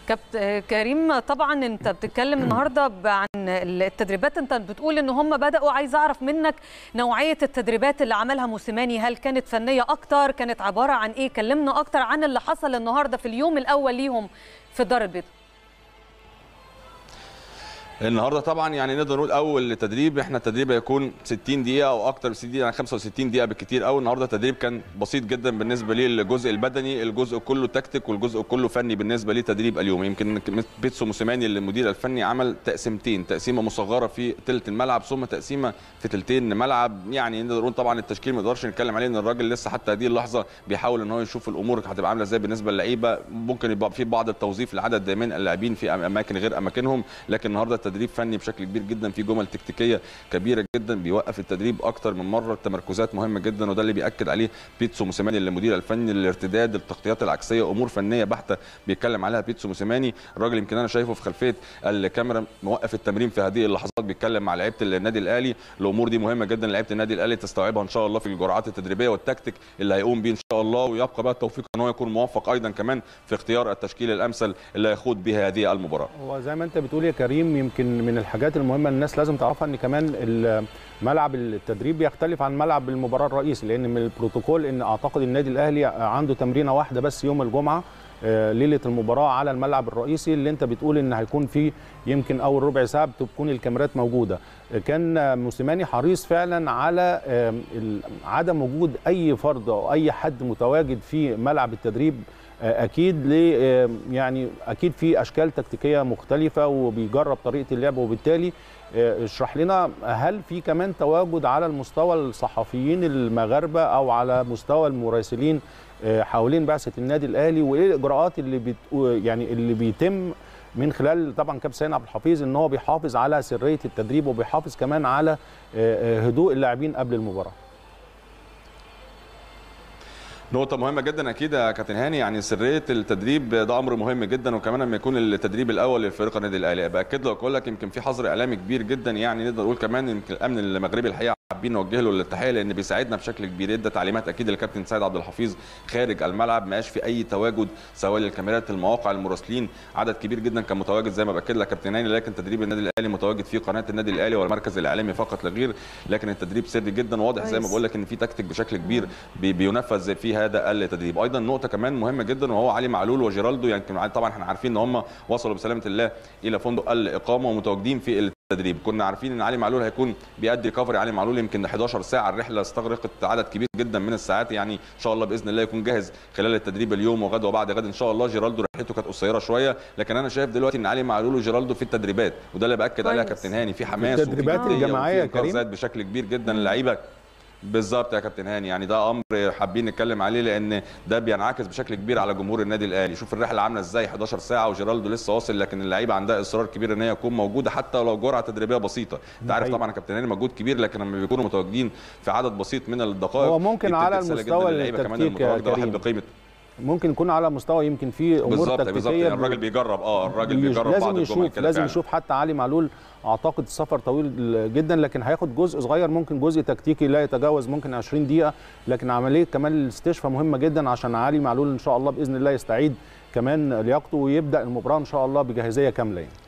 كابتن كريم طبعا انت بتتكلم النهارده عن التدريبات انت بتقول ان هم بداوا عايز اعرف منك نوعيه التدريبات اللي عملها موسيماني هل كانت فنيه اكتر كانت عباره عن ايه كلمنا اكتر عن اللي حصل النهارده في اليوم الاول ليهم في الدار البيضاء النهارده طبعا يعني نقدر نقول اول تدريب احنا التدريب هيكون 60 دقيقه او اكتر من 60 دقيقه يعني 65 دقيقه بالكثير قوي النهارده التدريب كان بسيط جدا بالنسبه لي الجزء البدني الجزء كله تكتيك والجزء كله فني بالنسبه لي تدريب اليوم يمكن بيتسو موسيماني المدير الفني عمل تقسيمتين تقسيمه مصغره في ثلث الملعب ثم تقسيمه في ثلثين ملعب يعني نقدر نقول طبعا التشكيل ما نقدرش نتكلم عليه ان الراجل لسه حتى هذه اللحظه بيحاول ان هو يشوف الامور هتبقى عامله ازاي بالنسبه للعيبه ممكن يبقى في بعض التوظيف لعدد من اللاعبين في اماكن غير اماكنهم لكن النهارده التدريب فني بشكل كبير جدا في جمل تكتيكيه كبيره جدا بيوقف التدريب اكتر من مره التمركزات مهمه جدا وده اللي بياكد عليه بيتسو موسيماني المدير الفني الارتداد التغطيات العكسيه امور فنيه بحته بيتكلم عليها بيتسو موسيماني الراجل يمكن انا شايفه في خلفيه الكاميرا موقف التمرين في هذه اللحظات بيتكلم مع لعيبه النادي الاهلي الامور دي مهمه جدا لعيبه النادي الاهلي تستوعبها ان شاء الله في الجرعات التدريبيه والتكتيك اللي هيقوم بيه ان شاء الله ويبقى بقى التوفيق ان هو يكون موفق ايضا كمان في اختيار التشكيل الامثل اللي هيخوض به هذه المباراه هو زي ما انت بتقول يا كريم يمكن من الحاجات المهمه الناس لازم تعرفها ان كمان ملعب التدريب بيختلف عن ملعب المباراه الرئيسي لان من البروتوكول ان اعتقد النادي الاهلي عنده تمرينه واحده بس يوم الجمعه ليله المباراه على الملعب الرئيسي اللي انت بتقول ان هيكون فيه يمكن اول ربع ساعه تكون الكاميرات موجوده كان موسيماني حريص فعلا على عدم وجود اي فرد او اي حد متواجد في ملعب التدريب اكيد ل يعني اكيد في اشكال تكتيكيه مختلفه وبيجرب طريقه اللعب وبالتالي اشرح لنا هل في كمان تواجد على المستوى الصحفيين المغاربه او على مستوى المراسلين حوالين بعثه النادي الاهلي وايه الاجراءات اللي بت يعني اللي بيتم من خلال طبعا كابتن سيد عبد الحفيظ ان هو بيحافظ على سريه التدريب وبيحافظ كمان على هدوء اللاعبين قبل المباراه نقطة مهمة جدا أكيد يا كابتن هاني يعني سرية التدريب ده أمر مهم جدا وكمان لما يكون التدريب الأول للفريق النادي الأهلي بأكد لك أقول لك يمكن في حظر إعلامي كبير جدا يعني نقدر نقول كمان يمكن الأمن المغربي الحقيقة حابين نوجه له التحيه لان بيساعدنا بشكل كبير ادى تعليمات اكيد للكابتن سيد عبد الحفيظ خارج الملعب ما في اي تواجد سواء للكاميرات المواقع المراسلين عدد كبير جدا كان متواجد زي ما باكد لك كابتن هاني لكن تدريب النادي الاهلي متواجد في قناه النادي الاهلي والمركز الاعلامي فقط لا غير لكن التدريب سري جدا واضح زي ما بقول لك ان في تكتيك بشكل كبير بي بينفذ في هذا التدريب ايضا نقطه كمان مهمه جدا وهو علي معلول وجيرالدو يعني طبعا احنا عارفين ان هم وصلوا بسلامه الله الى فندق الاقامه ومتواجدين في التدريب كنا عارفين ان علي معلول هيكون بيأدي ريكفري علي معلول يمكن 11 ساعه الرحله استغرقت عدد كبير جدا من الساعات يعني ان شاء الله باذن الله يكون جاهز خلال التدريب اليوم وغد وبعد غد ان شاء الله جيرالدو رحلته كانت قصيره شويه لكن انا شايف دلوقتي ان علي معلول وجيرالدو في التدريبات وده اللي باكد عليها كابتن هاني في حماس التدريبات الجماعيه يا كريم بشكل كبير جدا اللعيبه بالظبط يا كابتن هاني يعني ده امر حابين نتكلم عليه لان ده بينعكس بشكل كبير على جمهور النادي الاهلي شوف الرحله عامله ازاي 11 ساعه وجيرالدو لسه واصل لكن اللعيبه عندها اصرار كبير ان هي تكون موجوده حتى لو جرعه تدريبيه بسيطه انت عارف طبعا يا كابتن هاني مجهود كبير لكن لما بيكونوا متواجدين في عدد بسيط من الدقائق هو ممكن على المستوى التكتيك يا كريم بقيمه ممكن يكون على مستوى يمكن في امور بالزبط تكتيكيه بالظبط يعني الراجل بيجرب اه الراجل بيجرب لازم بعض يشوف لازم يشوف حتى علي معلول اعتقد السفر طويل جدا لكن هياخد جزء صغير ممكن جزء تكتيكي لا يتجاوز ممكن 20 دقيقه لكن عمليه كمان الاستشفاء مهمه جدا عشان علي معلول ان شاء الله باذن الله يستعيد كمان لياقته ويبدا المباراه ان شاء الله بجاهزيه كامله يعني.